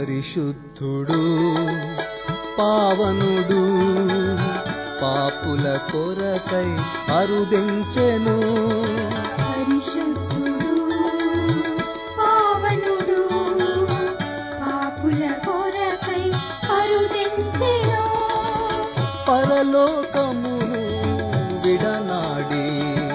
పరిశుద్ధుడు పావనుడు పాపుల కొరకై అరుదించెను పరిశుద్ధుడు పావనుడు పాపుల కొరకై కరుదించెను పరలోకమును విడనాడి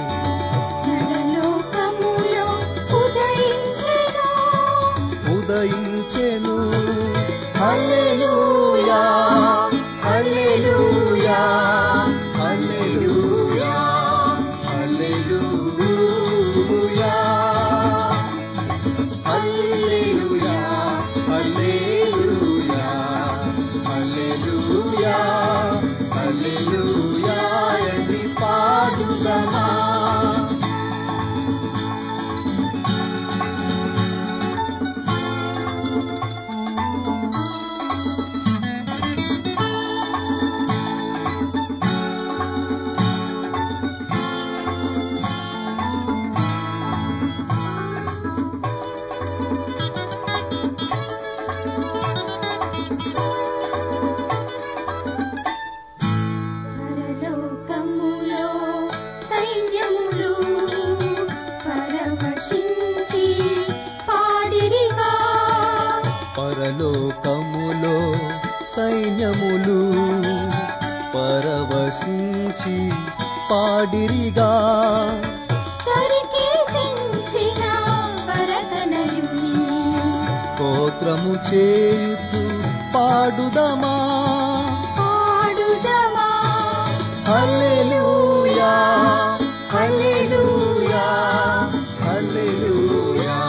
నరలోకములో ఉదయించెను ఉదయించెను హల్లెలూయా హల్లెలూయా హల్లెలూయా హల్లెలూయా హల్లెలూయా హల్లెలూయా హల్లెలూయా హల్లెలూయా అని పాడుదమా పరలోకములో సైన్యములు పరవశించి పాడిరిగా పరలోకములో సైన్యములు పరవశించి పాడిరిగా పరికీర్తించిన వరతనయుని స్తోత్రము చేయుచు పాడుదమా పాడుదమా హల్లెలూయా హల్లెలూయా హల్లెలూయా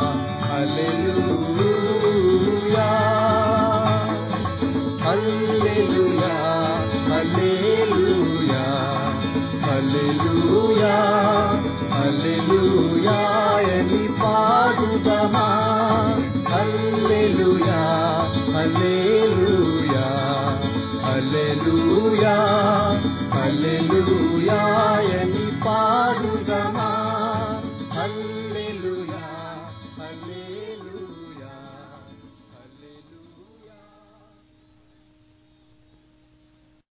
హల్లెలూయా హల్లెలూయా హల్లెలూయా హల్లెలూయా హల్లెలూయా అని పాడుదమా హల్లెలూయా హల్లెలూయా హల్లెలూయా హల్లెలూయా